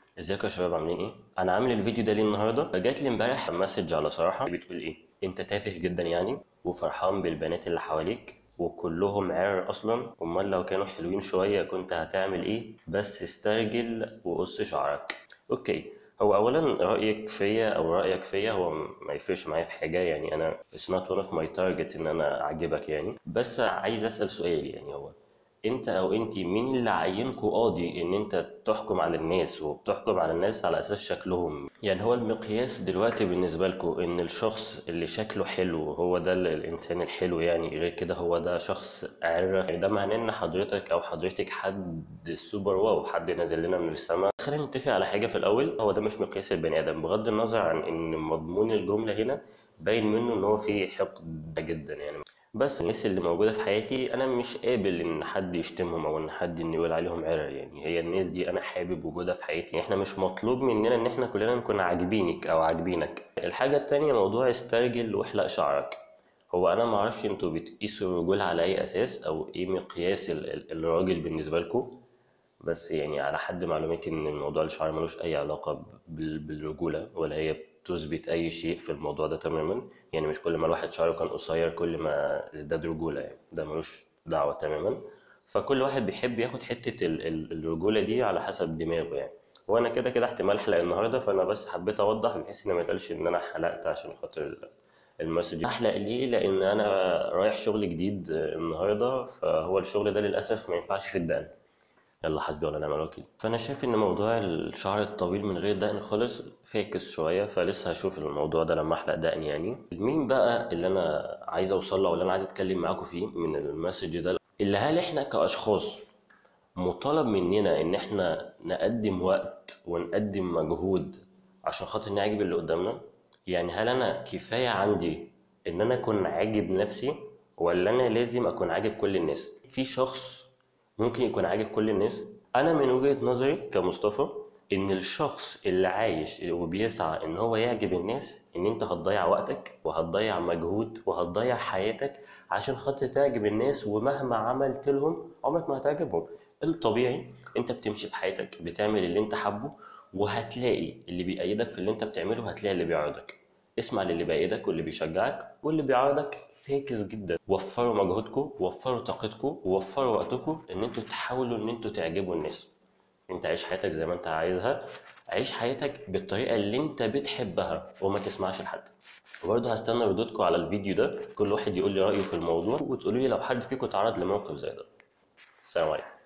ازيكم يا شباب عاملين ايه؟ انا عامل الفيديو ده ليه النهارده؟ جات لي امبارح مسج على صراحه بتقول ايه؟ انت تافه جدا يعني وفرحان بالبنات اللي حواليك وكلهم عرر اصلا امال لو كانوا حلوين شويه كنت هتعمل ايه؟ بس استرجل وقص شعرك. اوكي هو اولا رايك فيا او رايك فيا هو ما يفرقش معايا في حاجه يعني انا it's not one of my target ان انا اعجبك يعني بس عايز اسال سؤال يعني هو انت او انت مين اللي عينكوا قاضي ان انت تحكم على الناس وبتحكم على الناس على اساس شكلهم يعني هو المقياس دلوقتي بالنسبه لكم ان الشخص اللي شكله حلو هو ده ال- الانسان الحلو يعني غير كده هو ده شخص عرة يعني ده معناه ان حضرتك او حضرتك حد سوبر واو حد نازل لنا من السماء خلينا نتفق على حاجه في الاول هو ده مش مقياس البني ادم بغض النظر عن ان مضمون الجمله هنا باين منه ان هو فيه حقد جدا يعني بس الناس اللي موجودة في حياتي أنا مش قابل إن حد يشتمهم أو إن حد إن يقول عليهم عرق يعني هي الناس دي أنا حابب وجودها في حياتي يعني إحنا مش مطلوب مننا إن إحنا كلنا نكون عاجبينك أو عاجبينك الحاجة التانية موضوع استرجل واحلق شعرك هو أنا معرفش أنتوا بتقيسوا الرجولة على أي أساس أو إيه مقياس ال- ال- الراجل بالنسبة لكم بس يعني على حد معلوماتي ان موضوع الشعر ملوش اي علاقة بال- بالرجولة ولا هي بتثبت اي شيء في الموضوع ده تماما يعني مش كل ما الواحد شعره كان قصير كل ما ازداد رجولة يعني ده ملوش دعوة تماما فكل واحد بيحب ياخد حتة ال- ال- الرجولة دي على حسب دماغه يعني وانا كده كده احتمال احلق النهارده فانا بس حبيت اوضح بحيث ان ما يتقالش ان انا حلقت عشان خاطر ال- المسج احلق ليه لان انا رايح شغل جديد النهارده فهو الشغل ده للاسف ما ينفعش في الدقن يلا حسبي ولا نعم الوكيل فانا شايف ان موضوع الشعر الطويل من غير دقن خالص فاكس شويه فلسه هشوف الموضوع ده لما احلق دقن يعني مين بقى اللي انا عايز اوصل له او اللي انا عايز اتكلم معاكم فيه من المسج ده اللي هل احنا كاشخاص مطالب مننا ان احنا نقدم وقت ونقدم مجهود عشان خاطر نعجب اللي قدامنا يعني هل انا كفايه عندي ان انا اكون عاجب نفسي ولا انا لازم اكون عاجب كل الناس في شخص ممكن يكون عاجب كل الناس انا من وجهة نظري كمصطفى ان الشخص اللي عايش وبيسعى ان هو يعجب الناس ان انت هتضيع وقتك وهتضيع مجهود وهتضيع حياتك عشان خاطر تعجب الناس ومهما عملت لهم عمرك ما هتعجبهم الطبيعي انت بتمشي في حياتك بتعمل اللي انت حابه وهتلاقي اللي بيأيدك في اللي انت بتعمله هتلاقي اللي بيعارضك اسمع للي بيأيدك واللي بيشجعك واللي بيعارضك فاكس جدا وفروا مجهودكم وفروا طاقتكم ووفروا وقتكم ان انتوا تحاولوا ان انتوا تعجبوا الناس انت عيش حياتك زي ما انت عايزها عيش حياتك بالطريقه اللي انت بتحبها وما تسمعش لحد وبرضه هستنى ردودكم على الفيديو ده كل واحد يقول لي رايه في الموضوع وتقولوا لي لو حد فيكم اتعرض لموقف زي ده سلام عليكم